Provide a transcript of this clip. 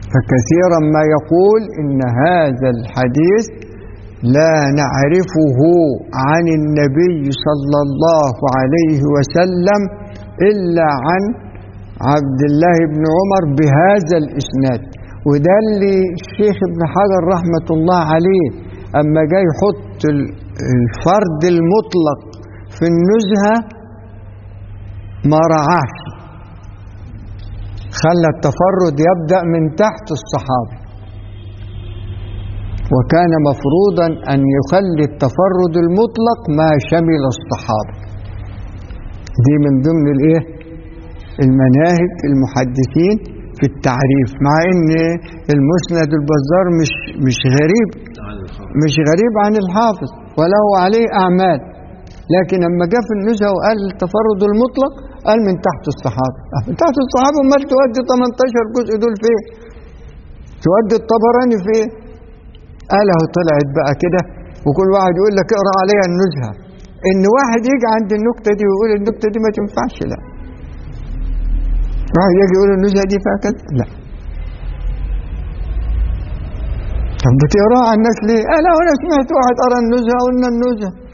فكثيرا ما يقول إن هذا الحديث لا نعرفه عن النبي صلى الله عليه وسلم إلا عن عبد الله بن عمر بهذا الإسناد وده اللي الشيخ ابن حجر رحمة الله عليه أما جاي يحط الفرد المطلق في النزهة ما رعاش خلى التفرد يبدأ من تحت الصحابة وكان مفروضا أن يخلي التفرد المطلق ما شمل الصحابة دي من ضمن الايه المناهج المحدثين في التعريف مع ان المسند البزار مش مش غريب مش غريب عن الحافظ وله عليه اعمال لكن لما جاء في النزهه وقال التفرد المطلق قال من تحت الصحابه من تحت الصحابه امال تودي 18 جزء دول فين تودي الطبراني فين قاله طلعت بقى كده وكل واحد يقول لك اقرا عليها النزهه ان واحد يجي عند النكته دي ويقول النكته دي ما تنفعش لا واحد يجي يقول النزهه دي فيها كذا لا طب بتقراها على الناس ليه؟ قال انا سمعت واحد قرا النزهه قلنا النزهه